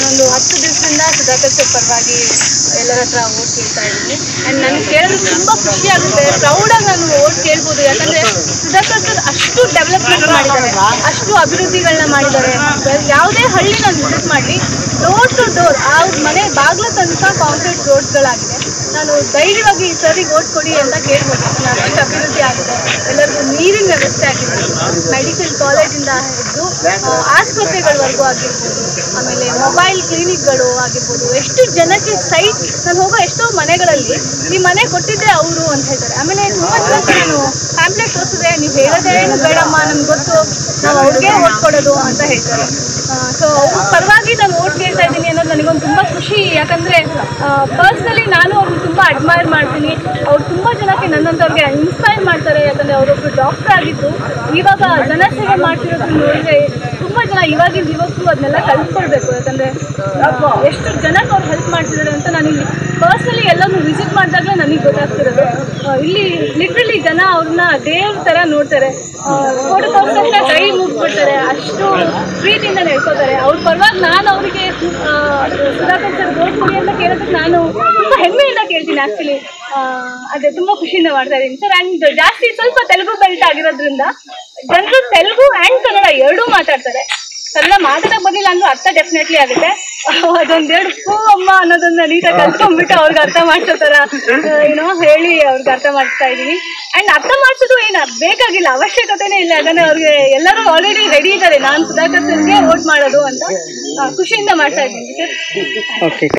ನಾನೊಂದು ಹತ್ತು ದಿವಸದಿಂದ ಸುಧಾಕರ್ ಸರ್ ಪರವಾಗಿ ಎಲ್ಲರ ಹತ್ರ ಓಟ್ ಕೇಳ್ತಾ ಇದ್ದೀನಿ ಆ್ಯಂಡ್ ನನಗೆ ಕೇಳೋದು ತುಂಬ ಖುಷಿ ಆಗುತ್ತೆ ಪ್ರೌಡಾಗಿ ನಾನು ಓಟ್ ಕೇಳ್ಬೋದು ಯಾಕಂದರೆ ಸುಧಾಕರ್ ಸರ್ ಅಷ್ಟು ಡೆವಲಪ್ಮೆಂಟ್ ಮಾಡಿದ್ದಾರೆ ಅಷ್ಟು ಅಭಿವೃದ್ಧಿಗಳನ್ನ ಮಾಡಿದ್ದಾರೆ ಯಾವುದೇ ಹಳ್ಳಿ ನಾನು ವಿಸಿಟ್ ಮಾಡಲಿ ಡೋರ್ ಟು ಡೋರ್ ಆ ಮನೆ ಬಾಗಿಲ ತನಕ ಕಾಂಕ್ರೀಟ್ ರೋಡ್ಸ್ಗಳಾಗಿದೆ ನಾನು ಧೈರ್ಯವಾಗಿ ಈ ಸರಿಗೆ ಓಟ್ ಕೊಡಿ ಅಂತ ಕೇಳ್ಬೋದು ಯಾಕಂದ್ರೆ ಅಷ್ಟು ಅಭಿವೃದ್ಧಿ ಆಗಿದೆ ಎಲ್ಲರಿಗೂ ನೀರಿನ ವ್ಯವಸ್ಥೆ ಆಗಿರ್ಬೋದು ಮೆಡಿಕಲ್ ಕಾಲೇಜಿಂದ ಹಿಡಿದು ಆ, ಆಸ್ಪತ್ರೆಗಳವರೆಗೂ ಆಗಿರ್ಬೋದು ಆಮೇಲೆ ಮೊಬೈಲ್ ಕ್ಲಿನಿಕ್ಗಳು ಆಗಿರ್ಬೋದು ಎಷ್ಟು ಜನಕ್ಕೆ ಸೈಟ್ ನಾನು ಹೋಗೋ ಎಷ್ಟೋ ಮನೆಗಳಲ್ಲಿ ಈ ಮನೆ ಕೊಟ್ಟಿದ್ದೆ ಅವರು ಅಂತ ಹೇಳ್ತಾರೆ ಆಮೇಲೆ ತುಂಬ ಜನಕ್ಕೆ ನಾನು ಪ್ಯಾಂಪ್ಲೆಟ್ ತೋರಿಸಿದ್ರೆ ನೀವು ಹೇಳೋದೇನು ಬೇಡಮ್ಮ ನಮ್ಗೆ ಗೊತ್ತು ನಾವು ಅವ್ರಿಗೆ ಓಟ್ ಕೊಡೋದು ಅಂತ ಹೇಳ್ತಾರೆ ಸೊ ಅವ್ರ ಪರವಾಗಿ ನಾನು ಓಟ್ ಕೇಳ್ತಾ ಇದ್ದೀನಿ ಅನ್ನೋದು ನನಗೊಂದು ತುಂಬ ಖುಷಿ ಯಾಕಂದರೆ ಪರ್ಸ್ನಲಿ ನಾನು ಅವ್ರನ್ನ ತುಂಬ ಅಡ್ಮೈರ್ ಮಾಡ್ತೀನಿ ಅವ್ರು ತುಂಬ ಜನಕ್ಕೆ ನನ್ನಂಥವ್ರಿಗೆ ಇನ್ಸ್ಪೈರ್ ಮಾಡ್ತಾರೆ ಯಾಕಂದರೆ ಅವರೊಬ್ಬರು ಡಾಕ್ಟರ್ ಆಗಿದ್ದು ಇವಾಗ ಜನಸೇವೆ ಮಾಡ್ತಿರೋದನ್ನ ನೋಡಿದ್ರೆ ತುಂಬ ಜನ ಇವಾಗಿನ ಯುವಕರು ಅದನ್ನೆಲ್ಲ ಕಲ್ತ್ಕೊಳ್ಬೇಕು ಯಾಕಂದರೆ ಎಷ್ಟು ಜನಕ್ಕೆ ಅವ್ರು ಹೆಲ್ಪ್ ಮಾಡ್ತಿದ್ದಾರೆ ಅಂತ ನಾನು ಇಲ್ಲಿ ಪರ್ಸ್ನಲಿ ಎಲ್ಲನೂ ವಿಸಿಟ್ ಮಾಡಿದಾಗಲೇ ನನಗೆ ಗೊತ್ತಾಗ್ತಿರೋದು ಆ, ಇಲ್ಲಿ ಲಿಟ್ರಲಿ ಜನ ಅವ್ರನ್ನ ದೇವ್ರ ಥರ ನೋಡ್ತಾರೆ ಫೋಟೋ ತೋರಿಸೋಕೆ ಕೈ ಮುಗ್ಬಿಡ್ತಾರೆ ಅಷ್ಟು ಪ್ರೀತಿಯಿಂದ ನಡ್ಕೋತಾರೆ ಅವ್ರ ಪರವಾಗಿ ನಾನು ಅವರಿಗೆ ಸುಧಾಕರ್ ಸರ್ ಓಟ್ ಕೊಡಿ ಅಂತ ಕೇಳೋದಕ್ಕೆ ನಾನು ತುಂಬ ಹೆಮ್ಮೆಯಿಂದ ಕೇಳ್ತೀನಿ ಆ್ಯಕ್ಚುಲಿ ಅದೇ ತುಂಬ ಖುಷಿಯಿಂದ ಮಾಡ್ತಾ ಇದ್ದೀನಿ ಸರ್ ಆ್ಯಂಡ್ ಜಾಸ್ತಿ ಸ್ವಲ್ಪ ತೆಲುಗು ಬೆಲ್ಟ್ ಆಗಿರೋದ್ರಿಂದ ಜನರು ತೆಲುಗು ಆ್ಯಂಡ್ ಕನ್ನಡ ಎರಡೂ ಮಾತಾಡ್ತಾರೆ ಕನ್ನಡ ಮಾತಾಡಕ್ ಬಂದಿಲ್ಲ ಅಂದ್ರೂ ಅರ್ಥ ಡೆಫಿನೆಟ್ಲಿ ಆಗುತ್ತೆ ಅದೊಂದೆರಡು ಹೂ ಅಮ್ಮ ಅನ್ನೋದನ್ನ ನೀಟಾಗಿ ಕಲ್ತ್ಕೊಂಡ್ಬಿಟ್ಟು ಅವ್ರಿಗೆ ಅರ್ಥ ಮಾಡಿಸೋ ಥರ ಏನೋ ಹೇಳಿ ಅವ್ರಿಗೆ ಅರ್ಥ ಮಾಡಿಸ್ತಾ ಇದ್ದೀನಿ ಆ್ಯಂಡ್ ಅರ್ಥ ಮಾಡಿಸೋದು ಏನು ಬೇಕಾಗಿಲ್ಲ ಅವಶ್ಯಕತೆನೇ ಇಲ್ಲ ಯಾಕಂದ್ರೆ ಅವ್ರಿಗೆ ಎಲ್ಲರೂ ಆಲ್ರೆಡಿ ರೆಡಿ ಇದ್ದಾರೆ ನಾನು ಸುಧಾಕರ್ ಸರ್ಗೆ ವೋಟ್ ಮಾಡೋದು ಅಂತ ಆ, ಖುಷಿಯಿಂದ ಮಾಡ್ತಾ ಇದ್ದೀನಿ ಸರ್ ಓಕೆ